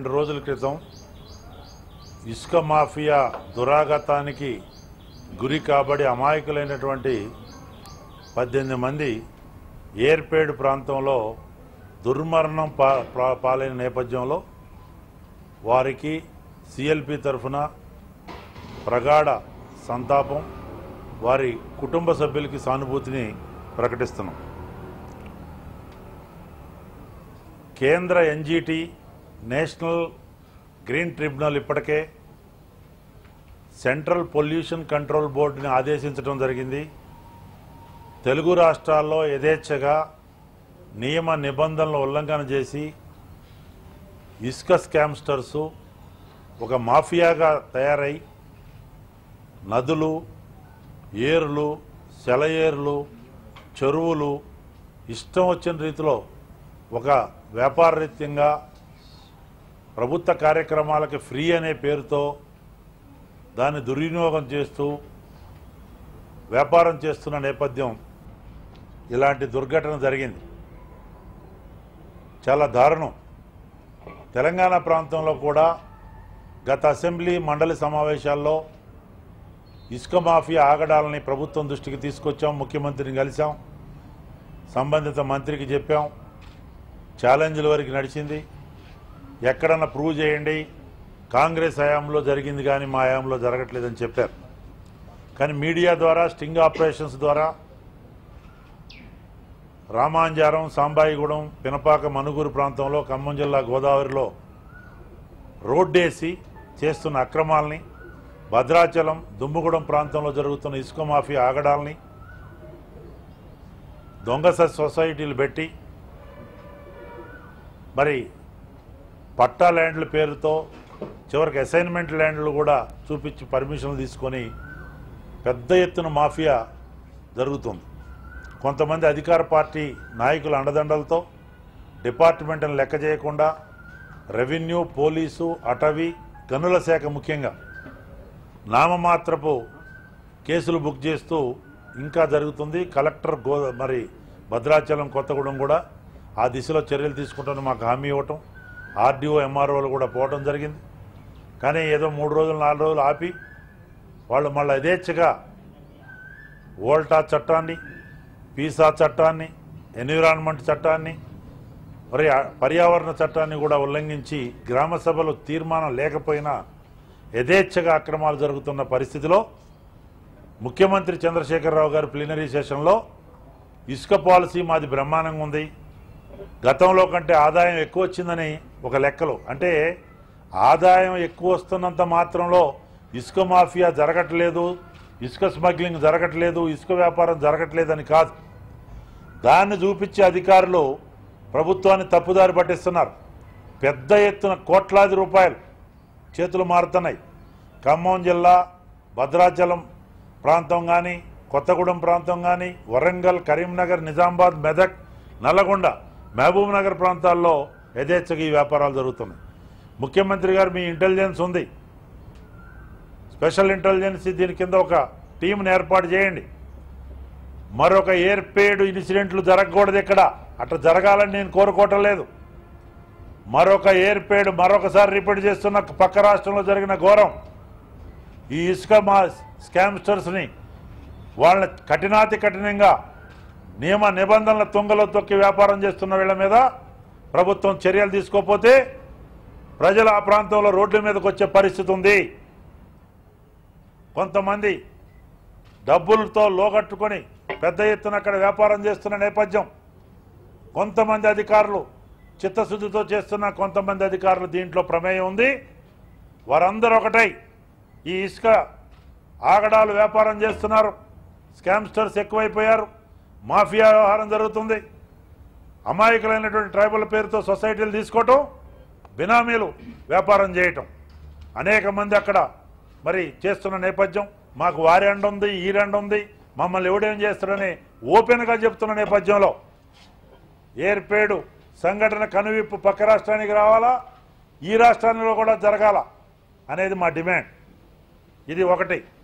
రెండు రోజుల క్రితం ఇసుక మాఫియా దురాగతానికి గురి కాబడి అమాయకులైనటువంటి పద్దెనిమిది మంది ఏర్పేడు ప్రాంతంలో దుర్మరణం పా పా- పాలైన నేపథ్యంలో వారికి సిఎల్పి తరఫున ప్రగాఢ సంతాపం వారి కుటుంబ సభ్యులకి సానుభూతిని ప్రకటిస్తున్నాం కేంద్ర ఎన్జిటి నేషనల్ గ్రీన్ ట్రిబ్యునల్ ఇప్పటికే సెంట్రల్ పొల్యూషన్ కంట్రోల్ బోర్డుని ఆదేశించడం జరిగింది తెలుగు రాష్ట్రాల్లో యథేచ్ఛగా నియమ నిబంధనల ఉల్లంఘన చేసి ఇసుక స్కామ్స్టర్సు ఒక మాఫియాగా తయారై నదులు ఏరులు సెలయేరులు చెరువులు ఇష్టం వచ్చిన రీతిలో ఒక వ్యాపార రీత్యంగా ప్రభుత్వ కార్యక్రమాలకి ఫ్రీ అనే పేరుతో దాన్ని దుర్వినియోగం చేస్తూ వ్యాపారం చేస్తున్న నేపథ్యం ఇలాంటి దుర్ఘటన జరిగింది చాలా దారుణం తెలంగాణ ప్రాంతంలో కూడా గత అసెంబ్లీ మండలి సమావేశాల్లో ఇసుక మాఫియా ఆగడాలని ప్రభుత్వం దృష్టికి తీసుకొచ్చాం ముఖ్యమంత్రిని కలిసాం సంబంధిత మంత్రికి చెప్పాం ఛాలెంజ్ల వరకు నడిచింది ఎక్కడన్నా ప్రూవ్ చేయండి కాంగ్రెస్ హయాంలో జరిగింది కానీ మా హయాంలో జరగట్లేదని చెప్పారు కానీ మీడియా ద్వారా స్టింగ్ ఆపరేషన్స్ ద్వారా రామాంజారం సాంబాయిగూడెం పినపాక మనుగూరు ప్రాంతంలో ఖమ్మం జిల్లా గోదావరిలో రోడ్డేసి చేస్తున్న అక్రమాలని భద్రాచలం దుమ్ముగూడెం ప్రాంతంలో జరుగుతున్న ఇసుక మాఫియా ఆగడాల్ని దొంగ స- సొసైటీలు పెట్టి మరి పట్టా ల్యాండ్ల పేరుతో చివరికి అసైన్మెంట్ ల్యాండ్లు కూడా చూపించి పర్మిషన్లు తీసుకొని పెద్ద ఎత్తున మాఫియా జరుగుతుంది కొంతమంది అధికార పార్టీ నాయకుల అండదండలతో డిపార్ట్మెంట్ను లెక్క చేయకుండా రెవెన్యూ పోలీసు అటవీ గనుల శాఖ ముఖ్యంగా నామమాత్రపు కేసులు బుక్ చేస్తూ ఇంకా జరుగుతుంది కలెక్టర్ గో మరి భద్రాచలం కొత్తగూడెం కూడా ఆ దిశలో చర్యలు తీసుకుంటామని మాకు హామీ ఇవ్వటం ఆర్డీఓ ఎంఆర్ఓలు కూడా పోవటం జరిగింది కానీ ఏదో మూడు రోజులు నాలుగు రోజులు ఆపి వాళ్ళు మళ్ళీ యథేచ్ఛగా వోల్టా చట్టాన్ని పీసా చట్టాన్ని ఎన్విరాన్మెంట్ చట్టాన్ని మరి ఆ పర్యావరణ చట్టాన్ని కూడా ఉల్లంఘించి గ్రామ సభలు తీర్మానం లేకపోయినా యథేచ్ఛగా అక్రమాలు జరుగుతున్న పరిస్థితిలో ముఖ్యమంత్రి చంద్రశేఖరరావు గారు ప్లీనరీ సెషన్లో ఇసుక పాలసీ మాది బ్రహ్మాండంగా ఉంది గతంలో కంటే ఆదాయం ఎక్కువ వచ్చిందని ఒక లెక్కలు అంటే ఆదాయం ఎక్కువ వస్తున్నంత మాత్రంలో ఇసుక మాఫియా జరగట్లేదు ఇసుక స్మగ్లింగ్ జరగట్లేదు ఇసుక వ్యాపారం జరగట్లేదని కాదు దాన్ని చూపించే అధికారులు ప్రభుత్వాన్ని తప్పుదారి పట్టిస్తున్నారు పెద్ద ఎత్తున కోట్లాది రూపాయలు చేతులు మారుతున్నాయి ఖమ్మం జిల్లా భద్రాచలం ప్రాంతం కానీ కొత్తగూడెం ప్రాంతం కానీ వరంగల్ కరీంనగర్ నిజామాబాద్ మెదక్ నల్లగొండ మహబూబ్ నగర్ ప్రాంతాల్లో యథేచ్ఛగా ఈ వ్యాపారాలు జరుగుతున్నాయి ముఖ్యమంత్రి గారు మీ ఇంటెలిజెన్స్ ఉంది స్పెషల్ ఇంటెలిజెన్స్ దీని కింద ఒక టీంని ఏర్పాటు చేయండి మరొక ఏర్పేడు ఇన్సిడెంట్లు జరగకూడదు ఇక్కడ అట్లా జరగాలని నేను కోరుకోవటం లేదు మరొక ఏర్పేడు మరొకసారి రిపీట్ చేస్తున్న పక్క రాష్ట్రంలో జరిగిన ఘోరం ఈ ఇసుక మా స్కామ్స్టర్స్ని వాళ్ళని కఠినాతి కఠినంగా నియమ నిబంధనల తుంగలో తొక్కి వ్యాపారం చేస్తున్న వీళ్ళ మీద ప్రభుత్వం చర్యలు తీసుకోకపోతే ప్రజలు ఆ ప్రాంతంలో రోడ్ల మీదకి వచ్చే పరిస్థితి ఉంది కొంతమంది డబ్బులతో లోగట్టుకొని పెద్ద ఎత్తున అక్కడ వ్యాపారం చేస్తున్న నేపథ్యం కొంతమంది అధికారులు చిత్తశుద్ధితో చేస్తున్న కొంతమంది అధికారులు దీంట్లో ప్రమేయం ఉంది వారందరూ ఒకటై ఈ ఇసుక ఆగడాలు వ్యాపారం చేస్తున్నారు స్కామ్స్టర్స్ ఎక్కువైపోయారు మాఫియా వ్యవహారం జరుగుతుంది అమాయకులైనటువంటి ట్రైబల్ పేరుతో సొసైటీలు తీసుకోవటం బినామీలు వ్యాపారం చేయటం అనేక మంది అక్కడ మరి చేస్తున్న నేపథ్యం మాకు వారి ఎండ ఉంది ఈ ఎండ ఉంది మమ్మల్ని ఎవడేం చేస్తాడని ఓపెన్గా చెప్తున్న నేపథ్యంలో ఏర్పేడు సంఘటన కనువిప్పు పక్క రాష్ట్రానికి రావాలా ఈ రాష్ట్రాల్లో కూడా జరగాల అనేది మా డిమాండ్ ఇది ఒకటి